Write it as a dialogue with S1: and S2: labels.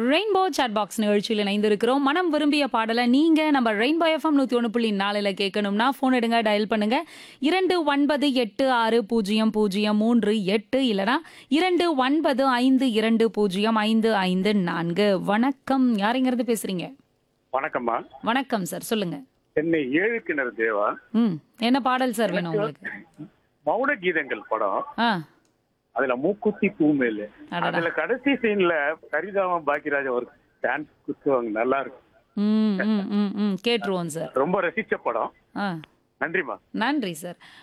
S1: Rainbow chat box நிகழ்ச்சியில் இணைந்திருக்கிறோம் மனம் விரும்பிய பாடலை நீங்க நம்ம ரெயின்போ எஃப்எம் நூத்தி ஒன்று புள்ளி நாலுல கேட்கணும்னா ஃபோன் எடுங்க டயல் பண்ணுங்க இரண்டு ஒன்பது எட்டு ஆறு பூஜ்ஜியம் பூஜ்ஜியம் மூன்று எட்டு இல்லனா இரண்டு ஒன்பது ஐந்து இரண்டு பூஜ்ஜியம் ஐந்து ஐந்து நான்கு வணக்கம் யாருங்கிறது பேசுறீங்க
S2: வணக்கம்மா
S1: வணக்கம் சார் சொல்லுங்க
S2: சென்னை ஏழு கிணறு தேவா
S1: ம் என்ன பாடல் சார் வேணும் உங்களுக்கு
S2: மௌன கீதங்கள் படம்
S1: ஆ
S2: அதுல மூக்குத்தி பூமேலு
S1: அடடா.
S2: அதுல கடைசி சீன்ல சரிதாம பாக்கியராஜ் ஒரு டான்ஸ் குத்துவாங்க நல்லா இருக்கும்
S1: ம் ம் ம் ம் கேட்டுருவோம் சார்
S2: ரொம்ப ரசிச்ச படம்
S1: ஆ
S2: நன்றிம்மா
S1: நன்றி சார்